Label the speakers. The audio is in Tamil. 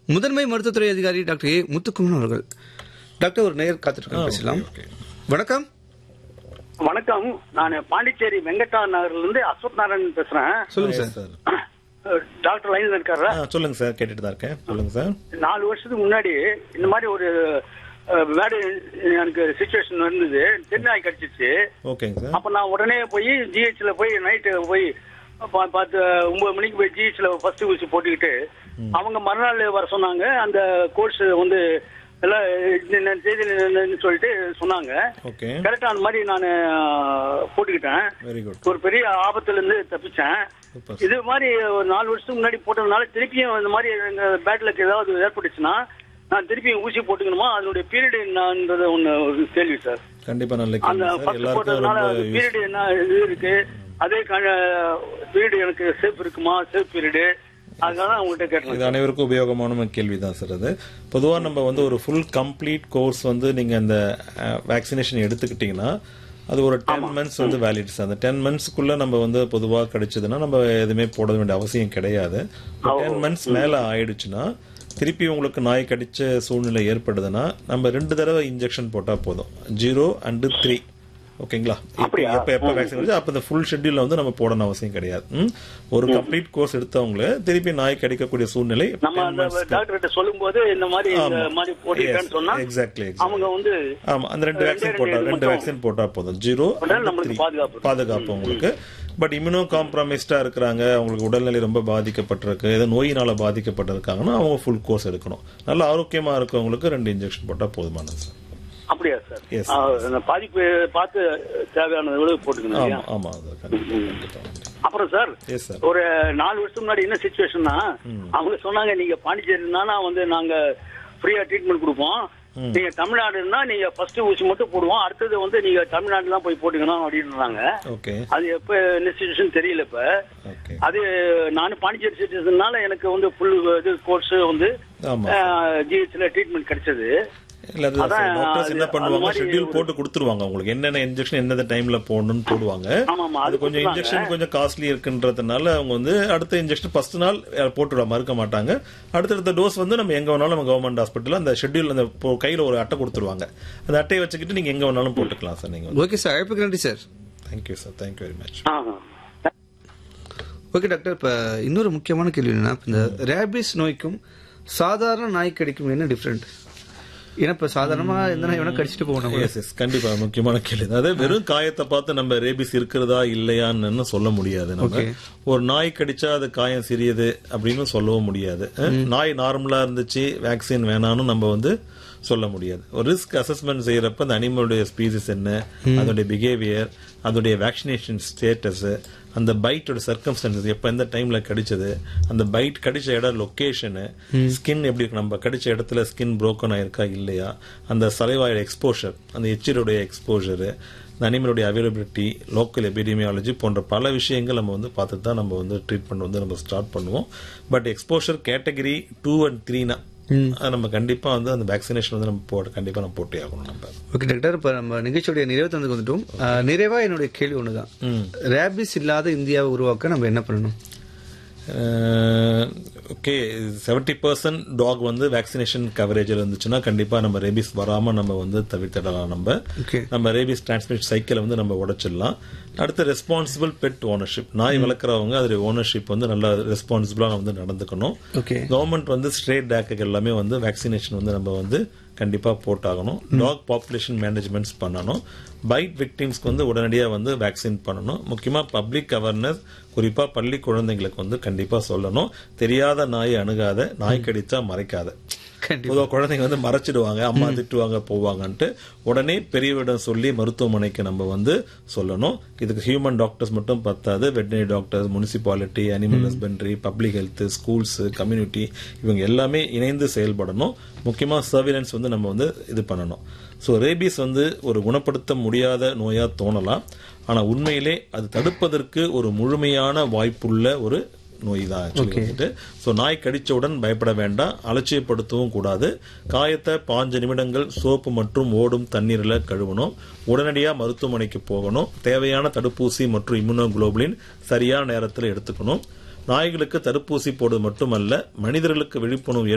Speaker 1: முதன்மை மருத்துவத்துறை அதிகாரி டாக்டர் ஏ முத்துக்குமரன் அவர்கள் டாக்டர் ஒரு நேயர் காத்திருக்கேன் பேசலாம் வணக்கம்
Speaker 2: வணக்கம் நான் பாண்டிச்சேரி வெங்கடா நகர்ல இருந்து அஸ்வத் நாராயணன் பேசுறேன்
Speaker 1: சொல்லுங்க சார்
Speaker 3: சார்
Speaker 2: டாக்டர் லைன்ல இருக்காரா
Speaker 3: ஆ, சொல்லுங்க சார் கேட்டுட்டு தான் இருக்கேன் சொல்லுங்க சார்
Speaker 2: நாலு வருஷத்துக்கு முன்னாடி இந்த மாதிரி ஒரு அஹ், வேடு எனக்கு சுச்சுவேஷன் இருந்தது தென்னாய் கடிச்சிச்சு
Speaker 3: ஓகேங்க சார்
Speaker 2: அப்ப நான் உடனே போய் ஜிஹெச்ல போய் நைட்டு போய் பா- பார்த்து ஒன்பது மணிக்கு போய் ஜிஹெச்ல ஃபர்ஸ்ட் ஊசி போட்டுக்கிட்டு அவங்க மறுநாள் வர சொன்னாங்க அந்த கோர்ஸ் வந்து எல்லாம் இந்த செய்தி சொல்லிட்டு சொன்னாங்க
Speaker 3: ஓகே
Speaker 2: கரெக்டா அந்த மாதிரி நான் போட்டுக்கிட்டேன்
Speaker 3: வெரி குட்
Speaker 2: ஒரு பெரிய ஆபத்துல இருந்து தப்பிச்சேன்
Speaker 3: Super.
Speaker 2: இது மாதிரி ஒரு நாலு வருஷத்துக்கு முன்னாடி போட்டதுனால திருப்பியும் இந்த மாதிரி எங்க பேட்லுக்கு ஏதாவது ஏற்பட்டுச்சுன்னா நான் திருப்பியும் ஊசி போட்டுக்கணுமா அதனுடைய பீரியட் என்னன்றது ஒண்ணு ஒரு கேள்வி சார்
Speaker 3: கண்டிப்பா நல்ல
Speaker 2: அந்த
Speaker 3: கேள்வி சார்
Speaker 2: ஃபர்ஸ்ட்
Speaker 3: எல்லாருக்கும்
Speaker 2: போட்டதுனால
Speaker 3: ரொம்ப use-
Speaker 2: பீரியட் என்ன இது இருக்கு அதே பீரியட் எனக்கு சேஃப் இருக்குமா சேஃப் பீரியடு அதனால உங்கள்கிட்ட
Speaker 3: இது
Speaker 2: கேட்டேன்
Speaker 3: அனைவருக்கும் உபயோகமான கேள்வி தான் சார் அது பொதுவா நம்ம வந்து ஒரு ஃபுல் கம்ப்ளீட் கோர்ஸ் வந்து நீங்க அந்த வேக்சினேஷன் எடுத்துக்கிட்டீங்கன்னா அது ஒரு டென் மந்த்ஸ் வந்து வேலிட் சார் அந்த டென் மந்த்ஸ்க்குள்ள நம்ம வந்து பொதுவா கிடைச்சதுன்னா நம்ம எதுவுமே போட வேண்டிய அவசியம் கிடையாது டென் மந்த்ஸ் மேல ஆயிடுச்சுன்னா திருப்பி உங்களுக்கு நாய் கடிச்ச சூழ்நிலை ஏற்படுதுன்னா நம்ம ரெண்டு தடவை இன்ஜெக்ஷன் போட்டா போதும் ஜீரோ அண்டு த்ரீ ஓகேங்களா இப்போ எப்ப எப்ப வேக்சின் வருது அப்ப இந்த ஃபுல் ஷெட்யூல்ல வந்து நம்ம போடணும் அவசியம் கிடையாது ம்? ஒரு கம்ப்ளீட் கோர்ஸ் எடுத்தவங்கள திருப்பி நாய் கிடைக்கக்கூடிய சூழ்நிலை
Speaker 2: நம்ம அந்த டாக்டர் கிட்ட சொல்லும் போது இந்த மாதிரி இந்த மாதிரி போட்டுக்கிட்டேன்னு சொன்னா
Speaker 3: எக்ஸாக்ட்லி
Speaker 2: அவங்க வந்து
Speaker 3: ஆமா அந்த ரெண்டு
Speaker 2: ரெண்டே
Speaker 3: வேக்சின்
Speaker 2: ரெண்டு
Speaker 3: போட்டா
Speaker 2: இது
Speaker 3: ரெண்டு
Speaker 2: மட்டும்
Speaker 3: வேக்சின் போட்டா போதும் ஜீரோ
Speaker 2: போட்டா நம்மளுக்கு பாதுகாப்பு.
Speaker 3: பாதுகாப்பு உங்களுக்கு பட் இம்யூனோ காம்ப்ரமைஸ்டா இருக்கிறாங்க அவங்களுக்கு உடல்நிலை ரொம்ப பாதிக்கப்பட்டிருக்கு ஏதோ நோயினால பாதிக்கப்பட்டிருக்காங்கன்னா அவங்க ஃபுல் கோர்ஸ் எடுக்கணும் நல்ல ஆரோக்கியமா இருக்கவங்களுக்கு ரெண்டு இன்ஜெக்ஷன் போட்டா போதுமானது சார்
Speaker 2: அப்படியா சார்
Speaker 3: Yes.
Speaker 2: ஆ, அந்த பாதிப்பு பார்த்து தேவையான அளவு போட்டுக்கணும் இல்லையா?
Speaker 3: ஆமா ஆமா அது கண்டிப்பா கண்டிப்பா
Speaker 2: அப்புறம் சார்
Speaker 3: எஸ் சார்
Speaker 2: ஒரு நாலு வருஷம் முன்னாடி என்ன சுச்சுவேஷன்னா அவங்க சொன்னாங்க நீங்க பாண்டிச்சேரினா வந்து நாங்க ஃப்ரீயா ட்ரீட்மெண்ட் கொடுப்போம் நீங்க தமிழ்நாடுன்னா நீங்க ஃபர்ஸ்ட் ஊசி மட்டும் போடுவோம் அடுத்தது வந்து நீங்க தமிழ்நாடு தான் போய் போட்டுக்கணும் அப்படின்றாங்க
Speaker 3: ஓகே
Speaker 2: அது எப்ப என்ன சுச்சுவேஷன் தெரியல இப்ப
Speaker 3: ஓகே
Speaker 2: அது நானும் பாண்டிச்சேரி சிட்டிசன்னால எனக்கு வந்து ஃபுல் இது கோர்ஸ் வந்து
Speaker 3: ஆமா
Speaker 2: ஜிஹெச்ல ட்ரீட்மெண்ட் கிடைச்சது
Speaker 3: இல்ல அது
Speaker 2: அதான்
Speaker 3: டாக்டர்ஸ்
Speaker 2: அது-
Speaker 3: என்ன
Speaker 2: அது
Speaker 3: பண்ணுவாங்க
Speaker 2: மாதிரி
Speaker 3: ஷெட்யூல்
Speaker 2: ஒரு-
Speaker 3: போட்டு கொடுத்துருவாங்க உங்களுக்கு என்னென்ன இன்ஜெக்ஷன் எந்தெந்த டைம்ல போடணும்னு போடுவாங்க
Speaker 2: ஆமா, ஆமா,
Speaker 3: அது
Speaker 2: அது
Speaker 3: கொஞ்சம்
Speaker 2: கொடுத்துருவாங்க.
Speaker 3: இன்ஜெக்ஷன் கொஞ்சம் காஸ்ட்லி இருக்குன்றதுனால அவங்க வந்து அடுத்த இன்ஜெக்ஷன் ஃபர்ஸ்ட் நாள் போட்டுவிட மறுக்க மாட்டாங்க அடுத்தடுத்த டோஸ் வந்து நம்ம எங்க வேணாலும் நம்ம கவர்மெண்ட் ஹாஸ்பிட்டல் அந்த ஷெட்யூல் அந்த போ- கையில ஒரு அட்டை கொடுத்துருவாங்க அந்த அட்டையை வச்சுக்கிட்டு நீங்க எங்க வேணாலும் போட்டுக்கலாம் சார் நீங்க
Speaker 1: ஓகே சார் அழைப்புக்கு நன்றி sir
Speaker 3: thank you sir thank you very much
Speaker 2: ஆஹா.
Speaker 1: ஓகே டாக்டர் இப்ப இன்னொரு முக்கியமான கேள்வி என்னன்னா இப்ப இந்த ரேபிஸ் நோய்க்கும் சாதாரண நாய் கடிக்கும் என்ன டிஃப்ரெண்ட் ஏன்னா இப்ப சாதாரணமா எந்த நாய் வேணா கடிச்சிட்டு போகணும்
Speaker 3: எஸ் எஸ் கண்டிப்பா முக்கியமான கேள்வி தான். அதாவது வெறும் காயத்தை பார்த்து நம்ம ரேபிஸ் இருக்கிறதா இல்லையான்னு சொல்ல முடியாது நம்ம
Speaker 1: Okay.
Speaker 3: ஒரு நாய் கடிச்சா அது காயம் சிறியது அப்படின்னு சொல்லவும் முடியாது அஹ், நாய் நார்மலா இருந்துச்சு வேக்சின் வேணாம்னு நம்ம வந்து சொல்ல முடியாது ஒரு ரிஸ்க் அசஸ்மெண்ட் செய்யறப்ப அந்த அனிமலுடைய ஸ்பீசிஸ் என்ன அதோடைய பிஹேவியர் அதோடைய வேக்சினேஷன் ஸ்டேட்டஸ் அந்த பைட்டோட சர்க்கம்ஸ்டன்சஸ் எப்ப எந்த டைம்ல கடிச்சது அந்த பைட் கடிச்ச இடம் லொகேஷனு ஸ்கின் எப்படி இருக்கு நம்ம கடிச்ச இடத்துல ஸ்கின் broken ஆயிருக்கா இல்லையா அந்த சலைவாயோட எக்ஸ்போஷர் அந்த எச்சிரோடைய எக்ஸ்போஷரு இந்த அனிமலுடைய அவைலபிலிட்டி லோக்கல் எபிடிமியாலஜி போன்ற பல விஷயங்கள் நம்ம வந்து பார்த்துட்டு தான் நம்ம வந்து ட்ரீட்மெண்ட் வந்து நம்ம ஸ்டார்ட் பண்ணுவோம் but exposure category two and த்ரீனா நம்ம கண்டிப்பா வந்து அந்த வேக்சினேஷன் வந்து நம்ம போட்டு கண்டிப்பா நம்ம போட்டே ஆகணும் நம்ம
Speaker 1: ஓகே டாக்டர் இப்ப நம்ம நிகழ்ச்சியுடைய நிறைவு தந்துக்கு வந்துட்டோம் அஹ், நிறைவா என்னுடைய கேள்வி ஒண்ணுதான் ரேபிஸ் இல்லாத இந்தியாவை உருவாக்க நம்ம என்ன பண்ணணும்
Speaker 3: ஓகே செவன்டி பர்சன்ட் டாக் வந்து வேக்சினேஷன் கவரேஜ் இருந்துச்சுன்னா கண்டிப்பா நம்ம ரேபிஸ் வராம நம்ம வந்து தவிர்த்திடலாம் நம்ம
Speaker 1: Okay.
Speaker 3: நம்ம ரேபிஸ் டிரான்ஸ்மிட் சைக்கிளை வந்து நம்ம உடைச்சிடலாம் அடுத்து ரெஸ்பான்சிபிள் பெட் ஓனர்ஷிப் நாய் வளர்க்குறவங்க அதோட ஓனர்ஷிப் வந்து நல்லா ரெஸ்பான்சிபிளா வந்து நடந்துக்கணும்
Speaker 1: ஓகே
Speaker 3: கவர்மெண்ட் வந்து ஸ்ட்ரேட் டேக்கு எல்லாமே வந்து வேக்சினேஷன் வந்து நம்ம வந்து கண்டிப்பா போட்டாகணும் டாக் பாப்புலேஷன் மேனேஜ்மெண்ட்ஸ் பண்ணணும் பைட் விக்டிம்ஸ்க்கு வந்து உடனடியா வந்து வேக்சின் பண்ணணும் முக்கியமா பப்ளிக் அவேர்னஸ் குறிப்பா பள்ளி குழந்தைங்களுக்கு வந்து கண்டிப்பா சொல்லணும் தெரியாத நாயை அணுகாத நாய் கடிச்சா மறைக்காத
Speaker 1: கண்டிப்பா
Speaker 3: பொதுவாக குழந்தைங்க வந்து மறைச்சிடுவாங்க அம்மா திட்டுவாங்க போவாங்கன்ட்டு உடனே பெரியவரிடம் சொல்லி மருத்துவமனைக்கு நம்ம வந்து சொல்லணும் இதுக்கு ஹியூமன் டாக்டர்ஸ் மட்டும் பத்தாது veterinary doctors municipality animal husbandry public health schools community இவங்க எல்லாமே இணைந்து செயல்படணும் முக்கியமாக சர்வீலன்ஸ் வந்து நம்ம வந்து இது பண்ணணும் ஸோ ரேபிஸ் வந்து ஒரு குணப்படுத்த முடியாத நோயா தோணலாம் ஆனா உண்மையிலே அது தடுப்பதற்கு ஒரு முழுமையான வாய்ப்புள்ள ஒரு நோய் தான் actually வந்துட்டு ஸோ நாய் கடிச்சவுடன் பயப்பட வேண்டாம் அலட்சியப்படுத்தவும் கூடாது காயத்தை பாஞ்சு நிமிடங்கள் சோப்பு மற்றும் ஓடும் தண்ணீரில் கழுவணும் உடனடியாக மருத்துவமனைக்கு போகணும் தேவையான தடுப்பூசி மற்றும் இம்யூனோகுளோபுலின் சரியான நேரத்தில் எடுத்துக்கணும் நாய்களுக்கு தடுப்பூசி போடுவது மட்டுமல்ல மனிதர்களுக்கு விழிப்புணர்வு